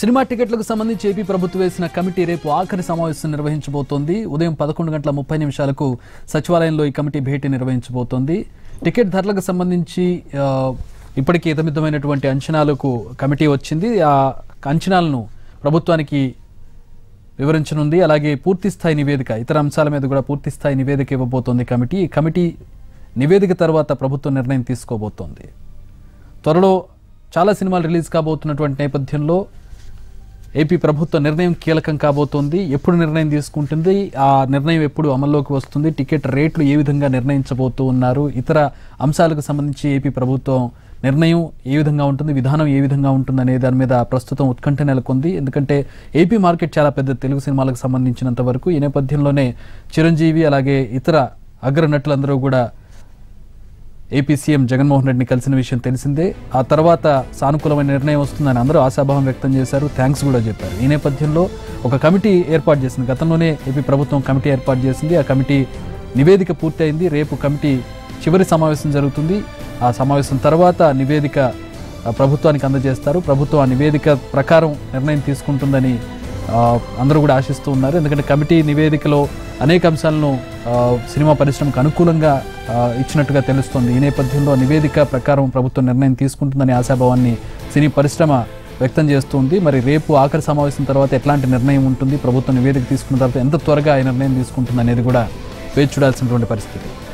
cinema టికెట్లకు సంబంధించి AP ప్రభుత్వం వేసిన కమిటీ రేపు ఆఖరి సమావేశం నిర్వహించబోతోంది ఉదయం పదకొండు గంటల ముప్పై నిమిషాలకు సచివాలయంలో ఈ కమిటీ భేటీ నిర్వహించబోతోంది టికెట్ ధరలకు సంబంధించి ఆ, ఇప్పటికీ ఇతమితమైనటువంటి అంచనాలకు కమిటీ వచ్చింది ఆ అంచనాలను ప్రభుత్వానికి వివరించనుంది అలాగే పూర్తి స్థాయి నివేదిక ఇతర అంశాల మీద కూడా పూర్తి స్థాయి నివేదిక ఇవ్వబోతోంది కమిటీ ఈ కమిటీ నివేదిక తర్వాత ప్రభుత్వం నిర్ణయం తీసుకోబోతోంది త్వరలో చాలా సినిమాలు రిలీజ్ కాబోతున్నటువంటి నేపథ్యంలో ఏపీ ప్రభుత్వ నిర్ణయం కీలకం కాబోతోంది ఎప్పుడు నిర్ణయం తీసుకుంటుంది ఆ నిర్ణయం ఎప్పుడు అమల్లోకి వస్తుంది టికెట్ రేట్లు ఏ విధంగా నిర్ణయించబోతూ ఉన్నారు ఇతర అంశాలకు సంబంధించి ఏపీ ప్రభుత్వం నిర్ణయం ఏ విధంగా ఉంటుంది విధానం ఏ విధంగా ఉంటుంది అనే దాని మీద ప్రస్తుతం ఉత్కంఠ నెలకొంది ఎందుకంటే ఏపీ మార్కెట్ చాలా పెద్ద తెలుగు సినిమాలకు సంబంధించినంత వరకు ఈ నేపథ్యంలోనే చిరంజీవి అలాగే ఇతర అగ్ర నటులందరూ కూడా ఏపీ సీఎం జగన్మోహన్ రెడ్డిని కలిసిన విషయం తెలిసిందే ఆ తర్వాత సానుకూలమైన నిర్ణయం వస్తుందని అందరూ ఆశాభావం వ్యక్తం చేశారు థ్యాంక్స్ కూడా చెప్పారు ఈ నేపథ్యంలో ఒక కమిటీ ఏర్పాటు చేసింది గతంలోనే ఏపీ ప్రభుత్వం కమిటీ ఏర్పాటు చేసింది ఆ కమిటీ నివేదిక పూర్తయింది రేపు కమిటీ చివరి సమావేశం జరుగుతుంది ఆ సమావేశం తర్వాత నివేదిక ఆ, ప్రభుత్వానికి అందజేస్తారు ప్రభుత్వం ఆ నివేదిక ప్రకారం నిర్ణయం తీసుకుంటుందని ఆ, అందరూ కూడా ఆశిస్తూ ఉన్నారు ఎందుకంటే కమిటీ నివేదికలో అనేక అంశాలను ఆ, సినిమా పరిశ్రమకు అనుకూలంగా ఆ, ఇచ్చినట్టుగా తెలుస్తోంది ఈ నేపథ్యంలో నివేదిక ప్రకారం ప్రభుత్వం నిర్ణయం తీసుకుంటుందని ఆశాభావాన్ని సినీ పరిశ్రమ వ్యక్తం చేస్తుంది మరి రేపు ఆఖరి సమావేశం తర్వాత ఎట్లాంటి నిర్ణయం ఉంటుంది ప్రభుత్వం నివేదిక తీసుకున్న తర్వాత ఎంత త్వరగా ఈ నిర్ణయం తీసుకుంటుంది అనేది కూడా వేచి చూడాల్సినటువంటి పరిస్థితి